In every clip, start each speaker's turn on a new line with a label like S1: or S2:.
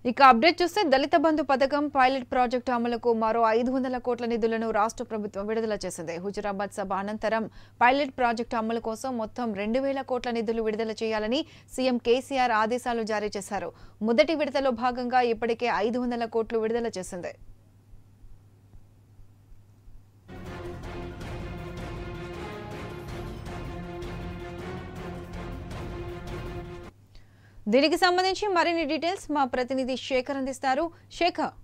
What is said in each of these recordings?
S1: ఇక అప్డేట్ చూస్తే దళిత బంధు పథకం పైలట్ ప్రాజెక్టు అమలుకు మరో ఐదు వందల కోట్ల నిధులను రాష్ట్ర ప్రభుత్వం విడుదల చేసింది హుజురాబాద్ సభ అనంతరం పైలట్ ప్రాజెక్టు అమలు కోసం మొత్తం రెండు వేల కోట్ల నిధులు విడుదల చేయాలని సీఎం కేసీఆర్ ఆదేశాలు జారీ చేశారు మొదటి విడతలో భాగంగా ఇప్పటికే ఐదు వందల కోట్లు విడుదల చేసింది దీనికి సంబంధించి మరిన్ని డీటెయిల్స్ మా ప్రతినిధి శేఖర్ అందిస్తారు శేఖర్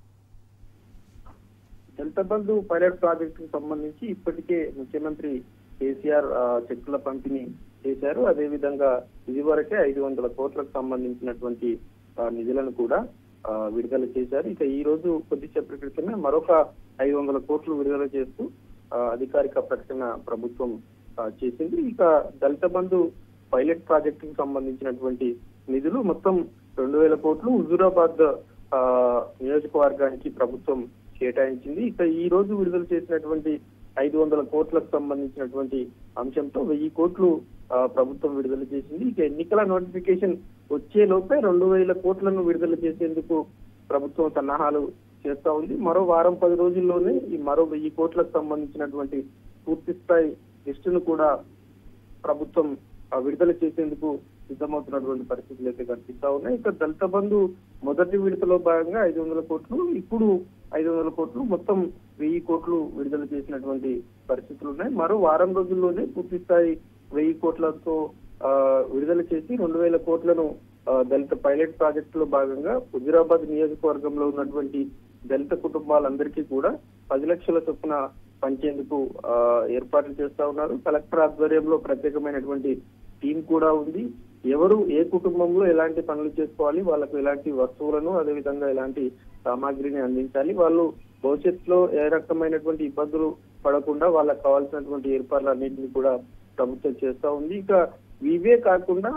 S2: దళిత బంధు పైలట్ ప్రాజెక్ట్ కు సంబంధించి ఇప్పటికే ముఖ్యమంత్రి కేసీఆర్ ఆ, చెక్కుల పంపిణీ చేశారు అదే విధంగా ఇదివరకే ఐదు వందల కోట్లకు సంబంధించినటువంటి ఆ, నిధులను కూడా ఆ, విడుదల చేశారు ఇక ఈ రోజు కొద్దిసేపటి క్రితమే మరొక ఐదు వందల కోట్లు విడుదల చేస్తూ ఆ, అధికారిక ప్రకటన ప్రభుత్వం ఆ, చేసింది ఇక దళిత బంధు పైలట్ ప్రాజెక్ట్ కు సంబంధించినటువంటి నిధులు మొత్తం రెండు వేల కోట్లు హుజూరాబాద్ ఆ, నియోజకవర్గానికి ప్రభుత్వం కేటాయించింది ఇక ఈ రోజు విడుదల చేసినటువంటి ఐదు వందల కోట్లకు సంబంధించినటువంటి అంశంతో వెయ్యి కోట్లు ఆ, ప్రభుత్వం విడుదల చేసింది ఇక ఎన్నికల నోటిఫికేషన్ వచ్చే లోపే రెండు వేల కోట్లను విడుదల చేసేందుకు ప్రభుత్వం సన్నాహాలు చేస్తా ఉంది మరో వారం పది రోజుల్లోనే ఈ మరో వెయ్యి కోట్లకు సంబంధించినటువంటి పూర్తి స్థాయి లిస్టును కూడా ప్రభుత్వం ఆ, విడుదల చేసేందుకు సిద్ధమవుతున్నటువంటి పరిస్థితులు అయితే కనిపిస్తా ఉన్నాయి ఇక దళిత బంధు మొదటి విడతలో భాగంగా ఐదు వందల కోట్లు ఇప్పుడు ఐదు వందల కోట్లు మొత్తం వెయ్యి కోట్లు విడుదల చేసినటువంటి పరిస్థితులు ఉన్నాయి మరో వారం రోజుల్లోనే పూర్తి స్థాయి వెయ్యి కోట్లతో ఆ, విడుదల చేసి రెండు వేల కోట్లను ఆ, దళిత పైలట్ ప్రాజెక్టు లో భాగంగా హుజురాబాద్ నియోజకవర్గంలో ఉన్నటువంటి దళిత కుటుంబాలందరికీ కూడా పది లక్షల చొప్పున పంచేందుకు ఆ, ఏర్పాట్లు చేస్తా ఉన్నారు కలెక్టర్ ఆధ్వర్యంలో ప్రత్యేకమైనటువంటి టీం కూడా ఉంది ఎవరు ఏ కుటుంబంలో ఎలాంటి పనులు చేసుకోవాలి వాళ్ళకు ఎలాంటి వస్తువులను అదేవిధంగా ఎలాంటి సామాగ్రిని అందించాలి వాళ్ళు భవిష్యత్తులో ఏ రకమైనటువంటి ఇబ్బందులు పడకుండా వాళ్ళకి కావాల్సినటువంటి ఏర్పాట్లు అన్నింటినీ కూడా ప్రభుత్వం చేస్తా ఉంది ఇక ఇవే కాకుండా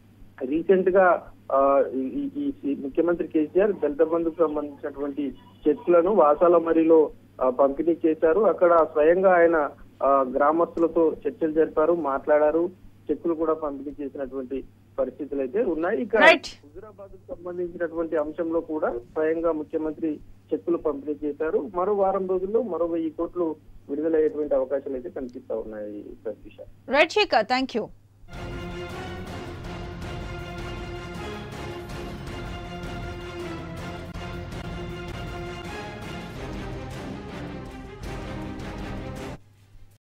S2: రీసెంట్ గా ఆ, ఈ- ఈ- ఈ ఈ ముఖ్యమంత్రి కేసీఆర్ దళిత బంధుకు సంబంధించినటువంటి చెక్కులను వాసాల మరిలో ఆ, పంపిణీ చేశారు అక్కడ స్వయంగా ఆయన ఆ, గ్రామస్తులతో చర్చలు జరిపారు మాట్లాడారు చెక్కులు కూడా పంపిణీ చేసినటువంటి పరిస్థితులు అయితే ఉన్నాయి ఇక
S1: Right.
S2: హుజురాబాద్ కు సంబంధించినటువంటి అంశంలో కూడా స్వయంగా ముఖ్యమంత్రి చెక్కులు పంపిణీ చేశారు మరో వారం రోజుల్లో మరో వెయ్యి కోట్లు విడుదలయ్యేటువంటి అవకాశాలు అయితే కనిపిస్తా ఉన్నాయి Pratyusha
S1: right Shekhar thank you